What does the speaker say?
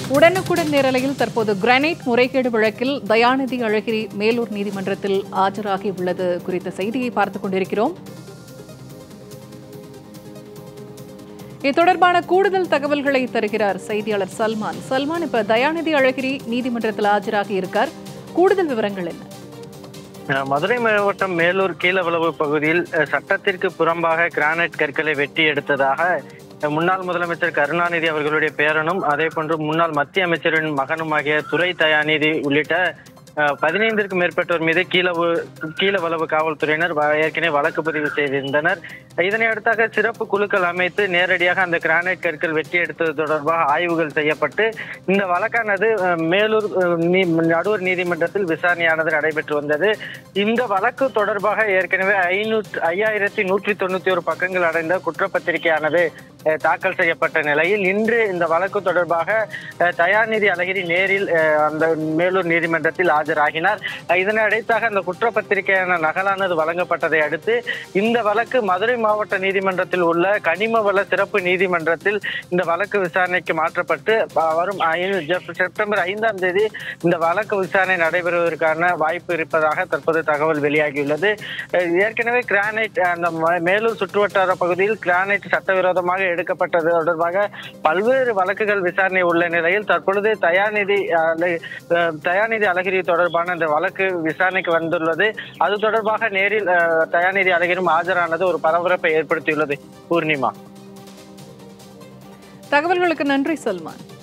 உடனுக்குடன் நேரலையில் தற்போது கிரானைட் முறைகேடு வழக்கில் தயாநிதி அழகிரி மேலூர் நீதிமன்றத்தில் ஆஜராகி உள்ளது குறித்த செய்தியை பார்த்துக் கொண்டிருக்கிறோம் இது தொடர்பான கூடுதல் தகவல்களை தருகிறார் செய்தியாளர் சல்மான் சல்மான் இப்ப தயாநிதி அழகிரி நீதிமன்றத்தில் ஆஜராகி இருக்கார் கூடுதல் விவரங்கள் என்ன அஹ் மதுரை மாவட்டம் மேலூர் கீழவளவு பகுதியில் அஹ், சட்டத்திற்கு புறம்பாக கிரானைட் கற்களை வெட்டி எடுத்ததாக அஹ், முன்னாள் முதலமைச்சர் கருணாநிதி அவர்களுடைய பேரனும் அதே போன்று முன்னாள் மத்திய அமைச்சரின் மகனுமாகிய துரை தயாநிதி உள்ளிட்ட அஹ், பதினைந்திற்கும் மேற்பட்டோர் மீது கீழவு கீழவளவு காவல்துறையினர் வ- ஏற்கனவே வழக்கு பதிவு செய்திருந்தனர் இதனை அடுத்தாக சிறப்பு குழுக்கள் அமைத்து நேரடியாக அந்த கிரானைட் கற்கள் வெட்டி எடுத்தது தொடர்பாக ஆய்வுகள் செய்யப்பட்டு இந்த வழக்கானது அஹ், மேலூர் அஹ், நீ- நடுவர் நீதிமன்றத்தில் விசாரணையானது நடைபெற்று வந்தது இந்த வழக்கு தொடர்பாக ஏற்கனவே ஐநூற்று ஐயாயிரத்தி நூற்றி தொண்ணூத்தி ஒரு பக்கங்கள் அடைந்த குற்றப்பத்திரிகையானது அஹ், தாக்கல் செய்யப்பட்ட நிலையில் இன்று இந்த வழக்கு தொடர்பாக அஹ், தயாநிதி அழகிரி நேரில் அஹ், அந்த மேலூர் நீதிமன்றத்தில் ஆஜராகினார் அஹ், இதனை அடைத்தாக அந்த குற்றப்பத்திரிகையான நகலானது வழங்கப்பட்டதை அடுத்து இந்த வழக்கு மதுரை மாவட்ட நீதிமன்றத்தில் உள்ள கனிம வள சிறப்பு நீதிமன்றத்தில் இந்த வழக்கு விசாரணைக்கு மாற்றப்பட்டு அஹ், வரும் ஐந்து- ஜெப்- செப்டம்பர் ஐந்தாம் தேதி இந்த வழக்கு விசாரணை நடைபெறுவதற்கான வாய்ப்பு இருப்பதாக தற்போது தகவல் வெளியாகியுள்ளது அஹ், ஏற்கனவே கிரானைட் அந்த ம- மேலூர் சுற்றுவட்டார பகுதியில் கிரானைட் சட்டவிரோதமாக எடுக்கப்பட்டது தொடர்பாக பல்வேறு வழக்குகள் விசாரணை உள்ள நிலையில் தற்பொழுது தயாநிதி அஹ், அஹ், தயாநிதி அழகிரி தொடர்பான இந்த வழக்கு விசாரணைக்கு வந்துள்ளது அது தொடர்பாக நேரில் அஹ், தயாநிதி அழகிரும் ஆஜரானது ஒரு பரபரப்பை ஏற்படுத்தியுள்ளது பூர்ணிமா தகவல்களுக்கு நன்றி சல்மான்